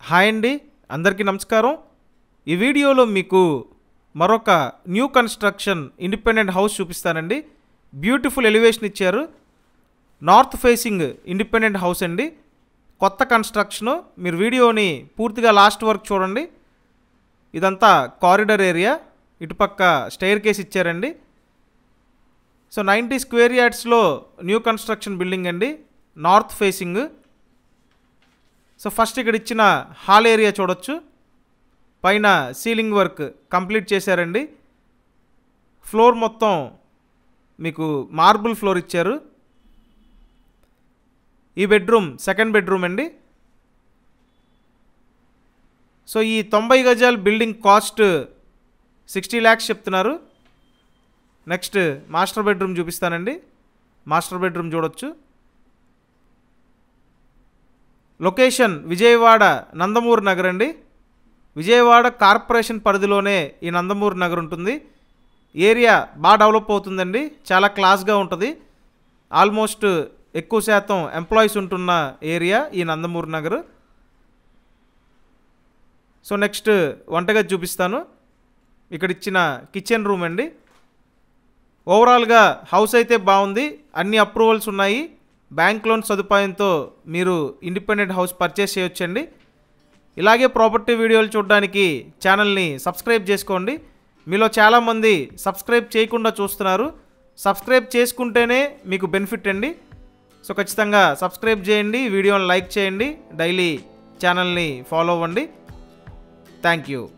hi అండి అందరికీ నమస్కారం ఈ వీడియోలో మీకు మరొక న్యూ కన్స్ట్రక్షన్ ఇండిపెండెంట్ హౌస్ చూపిస్తానండి బ్యూటిఫుల్ ఎలివేషన్ ఇచ్చారు నార్త్ ఫేసింగ్ ఇండిపెండెంట్ హౌస్ అండి కొత్త కన్స్ట్రక్షను మీరు వీడియోని పూర్తిగా లాస్ట్ వరకు చూడండి ఇదంతా కారిడర్ ఏరియా ఇటుపక్క స్టైర్ కేస్ ఇచ్చారండి సో నైంటీ స్క్వేర్ యార్డ్స్లో న్యూ కన్స్ట్రక్షన్ బిల్డింగ్ అండి నార్త్ ఫేసింగ్ సో ఫస్ట్ ఇక్కడ ఇచ్చిన హాల్ ఏరియా చూడొచ్చు పైన సీలింగ్ వర్క్ కంప్లీట్ చేశారండి ఫ్లోర్ మొత్తం మీకు మార్బుల్ ఫ్లోర్ ఇచ్చారు ఈ బెడ్రూమ్ సెకండ్ బెడ్రూమ్ అండి సో ఈ తొంభై గజాల బిల్డింగ్ కాస్ట్ సిక్స్టీ ల్యాక్స్ చెప్తున్నారు నెక్స్ట్ మాస్టర్ బెడ్రూమ్ చూపిస్తానండి మాస్టర్ బెడ్రూమ్ చూడొచ్చు లొకేషన్ విజయవాడ నందమూరు నగర్ అండి విజయవాడ కార్పొరేషన్ పరిధిలోనే ఈ నందమూరు నగర్ ఉంటుంది ఏరియా బాగా డెవలప్ అవుతుందండి చాలా క్లాస్గా ఉంటుంది ఆల్మోస్ట్ ఎక్కువ శాతం ఎంప్లాయీస్ ఉంటున్న ఏరియా ఈ నందమూరు నగర్ సో నెక్స్ట్ వంటగది చూపిస్తాను ఇక్కడ ఇచ్చిన కిచెన్ రూమ్ అండి ఓవరాల్గా హౌస్ అయితే బాగుంది అన్ని అప్రూవల్స్ ఉన్నాయి బ్యాంక్ లోన్ సదుపాయంతో మీరు ఇండిపెండెంట్ హౌస్ పర్చేస్ చేయొచ్చండి ఇలాగే ప్రాపర్టీ వీడియోలు చూడడానికి ఛానల్ని సబ్స్క్రైబ్ చేసుకోండి మీలో చాలామంది సబ్స్క్రైబ్ చేయకుండా చూస్తున్నారు సబ్స్క్రైబ్ చేసుకుంటేనే మీకు బెనిఫిట్ అండి సో ఖచ్చితంగా సబ్స్క్రైబ్ చేయండి వీడియోని లైక్ చేయండి డైలీ ఛానల్ని ఫాలో అవ్వండి థ్యాంక్ యూ